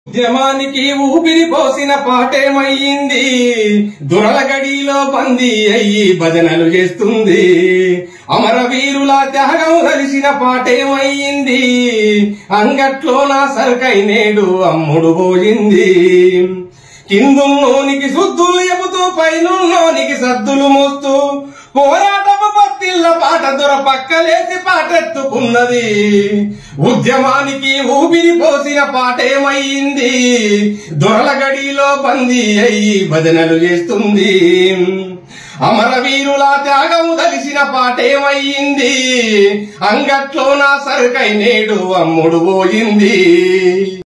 ఉద్యమానికి ఊపిరి పోసిన పాటేమయ్యింది దురల గడిలో బందీ అయ్యి భజనలు చేస్తుంది అమరవీరుల త్యాగం కలిసిన పాటేమయ్యింది అంగట్లో నా సరుకై నేడు అమ్ముడు పోయింది కిందున్నోనికి శుద్ధులు ఎబుతూ పైనున్నోనికి సద్దులు మోస్తూ పోరాటపు పత్తిళ్ళ పాట దొర పక్కలేసి పాటెత్తుకున్నది ఉద్యమానికి ఊపిరి పోసిన పాటేమయ్యింది దొరల గడిలో బందీ అయ్యి భజనలు చేస్తుంది అమరవీరుల త్యాగం కలిసిన పాటేమయ్యింది అంగట్లో నా సరుకై నేడు అమ్ముడు పోయింది